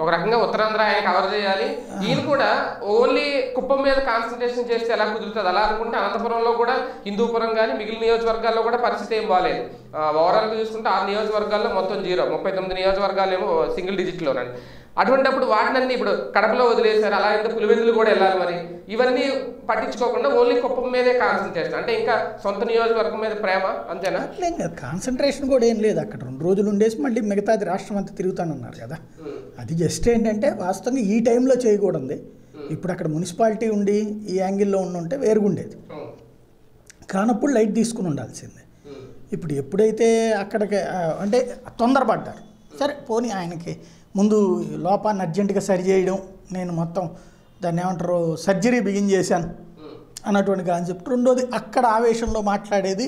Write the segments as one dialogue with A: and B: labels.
A: ఒక రకంగా ఉత్తరాంధ్ర ఆయన కవర్ చేయాలి ఈయన కూడా ఓన్లీ కుప్పం మీద కాన్సన్ట్రేషన్ చేస్తే ఎలా కుదురుతుంది అలా అనుకుంటే అనంతపురంలో కూడా హిందూపురం కానీ మిగిలిన నియోజకవర్గాల్లో కూడా పరిస్థితి ఏం బాగాలేదు ఓవరాల్ గా చూసుకుంటే ఆరు నియోజకవర్గాల్లో మొత్తం జీరో ముప్పై తొమ్మిది నియోజకవర్గాలు ఏమో సింగిల్ డిజిట్ లోనండి అటువంటిప్పుడు వాటినన్నీ ఇప్పుడు కడపలో వదిలేశారు అలా ఎంత పులివెందులు కూడా వెళ్ళాలి మరి ఇవన్నీ పట్టించుకోకుండా ఓన్లీ కుప్పం మీదే కాన్సన్ట్రేషన్ అంటే ఇంకా సొంత నియోజకవర్గం మీద ప్రేమ అంతేనా
B: అట్లేం కాదు కాన్సన్ట్రేషన్ కూడా ఏం లేదు అక్కడ రెండు రోజులు ఉండేసి మళ్ళీ మిగతాది రాష్ట్రం అంతా తిరుగుతానన్నారు కదా అది జస్ట్ ఏంటంటే వాస్తవంగా ఈ టైంలో చేయకూడదు ఇప్పుడు అక్కడ మున్సిపాలిటీ ఉండి ఈ యాంగిల్లో ఉండి ఉంటే వేరుగుండేది కానప్పుడు లైట్ తీసుకుని ఉండాల్సిందే ఇప్పుడు ఎప్పుడైతే అక్కడికి ఆ, అంటే తొందరపడ్డారు సరే పోనీ ఆయనకి ముందు లోపాన్ని అర్జెంటుగా సరి చేయడం నేను మొత్తం దాన్ని ఏమంటారు సర్జరీ బిగిన్ చేశాను అన్నటువంటి కాన్సెప్ట్ రెండోది అక్కడ ఆవేశంలో మాట్లాడేది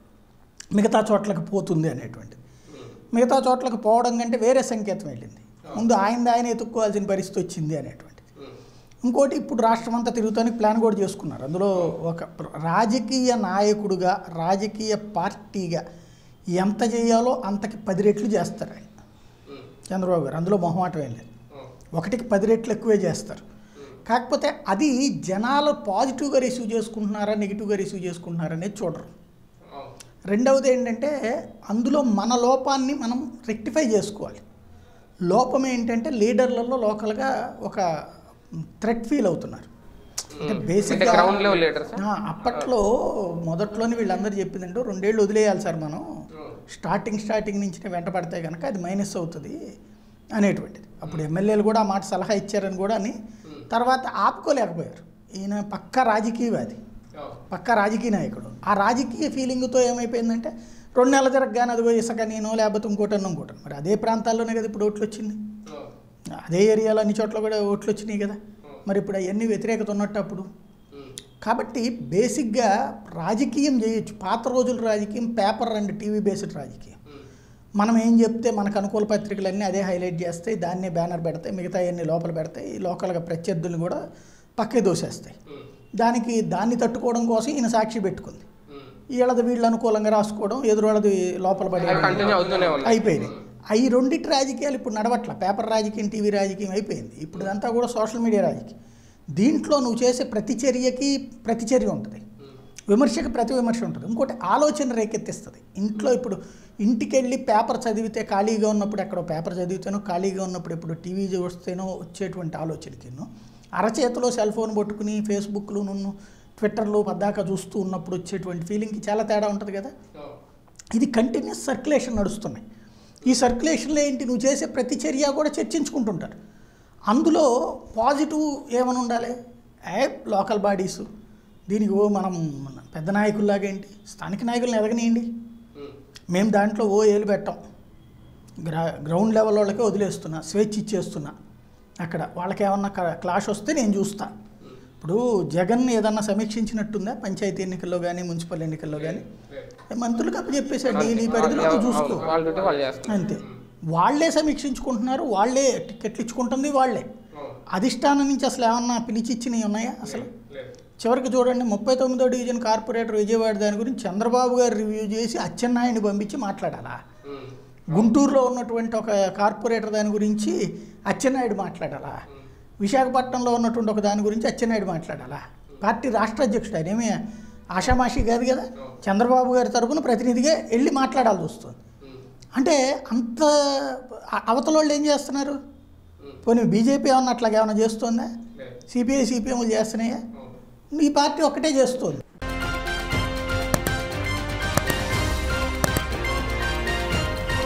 B: మిగతా చోట్లకి పోతుంది అనేటువంటిది మిగతా చోట్లకి పోవడం కంటే వేరే సంకేతం వెళ్ళింది ముందు ఆయన ఆయన ఎత్తుక్కోవాల్సిన పరిస్థితి వచ్చింది అనేటువంటిది ఇంకోటి ఇప్పుడు రాష్ట్రం అంతా తిరుగుతానికి ప్లాన్ కూడా చేసుకున్నారు అందులో ఒక ప్ర- రాజకీయ నాయకుడుగా రాజకీయ పార్టీగా ఎంత చేయాలో అంతకి పది రెట్లు చేస్తారు ఆయన చంద్రబాబు గారు అందులో మొహమాటం ఏం లేదు ఒకటికి పది రెట్లు ఎక్కువే చేస్తారు కాకపోతే అది జనాలు పాజిటివ్గా రిసీవ్ చేసుకుంటున్నారా నెగిటివ్గా రిసీవ్ చేసుకుంటున్నారా అనేది చూడరు రెండవది ఏంటంటే అందులో మన లోపాన్ని మనం రెక్టిఫై చేసుకోవాలి లోపం ఏంటంటే లీడర్లలో లోకల్గా ఒక థ్రెట్ ఫీల్ అవుతున్నారు అంటే
A: అంటే
B: బేసిక్గా
A: గ్రౌండ్ లెవెల్ లీడర్స్
B: ఆ, అప్పట్లో మొదట్లోనే వీళ్ళందరూ చెప్పిందంటే రెండేళ్ళు వదిలేయాలి సార్ మనం స్టార్టింగ్ స్టార్టింగ్ నుంచి వెంట పడితే కనుక అది మైనస్ అవుతుంది అనేటువంటిది అప్పుడు ఎమ్మెల్యేలు కూడా ఆ మాట సలహా ఇచ్చారని కూడా అని తర్వాత ఆపుకోలేకపోయారు ఈయన పక్క రాజకీయవాది పక్క రాజకీయ నాయకుడు ఆ రాజకీయ ఫీలింగ్తో ఏమైపోయిందంటే రెండు నెలల తిరగగానే అదిగో ఇసుక నేను లేకపోతే ఇంకోటన్నా ఇంకోటను మరి అదే ప్రాంతాల్లోనే కదా ఇప్పుడు ఓట్లు వచ్చింది అదే ఏరియాలో అన్ని చోట్ల కూడా ఓట్లు వచ్చినాయి కదా మరి ఇప్పుడు అవన్నీ వ్యతిరేకత ఉన్నట్టు అప్పుడు కాబట్టి బేసిక్గా రాజకీయం చేయొచ్చు పాత రోజుల రాజకీయం పేపర్ అండ్ టీవీ బేస్డ్ రాజకీయం మనం ఏం చెప్తే మనకు అనుకూల పత్రికలన్నీ అదే హైలైట్ చేస్తాయి దాన్నే బ్యానర్ పెడతాయి మిగతా అన్ని లోపల పెడతాయి లోకల్గా ప్రత్యర్థులను కూడా పక్కే దోసేస్తాయి దానికి దాన్ని తట్టుకోవడం కోసం ఈయన సాక్షి పెట్టుకుంది వీళ్ళది వీళ్ళు అనుకూలంగా రాసుకోవడం ఎదురువాళ్ళది లోపల పడి
A: కంటిన్యూ అవుతూనే ఉన్నాయి
B: అయిపోయినాయి అవి రెండిటి రాజకీయాలు ఇప్పుడు నడవట్ల పేపర్ రాజకీయం టీవీ రాజకీయం అయిపోయింది ఇప్పుడు ఇదంతా కూడా సోషల్ మీడియా రాజకీయం దీంట్లో నువ్వు చేసే ప్రతి చర్యకి ప్రతిచర్య ఉంటుంది విమర్శకి ప్రతి విమర్శ ఉంటుంది ఇంకోటి ఆలోచన రేకెత్తిస్తుంది ఇంట్లో ఇప్పుడు ఇంటికి వెళ్ళి పేపర్ చదివితే ఖాళీగా ఉన్నప్పుడు ఎక్కడో పేపర్ చదివితేనో ఖాళీగా ఉన్నప్పుడు ఇప్పుడు టీవీ చూస్తేనో వచ్చేటువంటి ఆలోచనకిను అరచేతిలో సెల్ ఫోన్ పట్టుకుని ఫేస్బుక్లు నున్ను ట్విట్టర్లు పద్దాక చూస్తూ ఉన్నప్పుడు వచ్చేటువంటి ఫీలింగ్కి చాలా తేడా ఉంటుంది కదా ఇది కంటిన్యూస్ సర్క్యులేషన్ నడుస్తున్నాయి ఈ సర్క్యులేషన్లో ఏంటి నువ్వు చేసే ప్రతి చర్య కూడా చర్చించుకుంటుంటారు అందులో పాజిటివ్ ఏమని ఉండాలి ఏ లోకల్ బాడీస్ దీనికి ఓ మనం మన పెద్ద నాయకుల్లాగా ఏంటి స్థానిక నాయకులను ఎదగనియండి మేము దాంట్లో ఓ ఏలు పెట్టాం గ్రా గ్రౌండ్ లెవెల్ వాళ్ళకే వదిలేస్తున్నా స్వేచ్ఛ ఇచ్చేస్తున్నా అక్కడ వాళ్ళకి ఏమన్నా క- క్లాష్ వస్తే నేను చూస్తా ఇప్పుడు జగన్ ఏదన్నా సమీక్షించినట్టుందా పంచాయతీ ఎన్నికల్లో కానీ మున్సిపల్ ఎన్నికల్లో కానీ మంత్రులకు అప్పచెప్పేశాడు నీ నీ పరిధిలో నువ్వు చూసుకో
A: వాళ్ళ డ్యూటీ వాళ్ళు చేస్తారు
B: అంతే వాళ్ళే సమీక్షించుకుంటున్నారు వాళ్ళే టికెట్లు ఇచ్చుకుంటుంది వాళ్ళే అధిష్టానం నుంచి అసలు ఏమన్నా పిలిచి ఇచ్చినవి ఉన్నాయా అసలు చివరికి చూడండి ముప్పై తొమ్మిదో డివిజన్ కార్పొరేటర్ విజయవాడ దాని గురించి చంద్రబాబు గారు రివ్యూ చేసి అచ్చెన్నాయుడిని పంపించి మాట్లాడాలా గుంటూరులో ఉన్నటువంటి ఒక కార్పొరేటర్ దాని గురించి అచ్చెన్నాయుడు మాట్లాడాలా విశాఖపట్నంలో ఉన్నటువంటి ఒక దాని గురించి అచ్చెన్నాయుడు మాట్లాడాలా పార్టీ రాష్ట్ర అధ్యక్షుడు ఆయన ఏమీ ఆషామాషి కాదు కదా చంద్రబాబు గారి తరపున ప్రతినిధిగా వెళ్ళి మాట్లాడాల్సి వస్తుంది అంటే అంత అ- అవతల వాళ్ళు ఏం చేస్తున్నారు పోనీ బీజేపీ ఏమన్నా అట్లాగే ఏమైనా చేస్తుందా సిపిఐ సిపిఎంలు చేస్తున్నాయా ఈ పార్టీ ఒక్కటే చేస్తుంది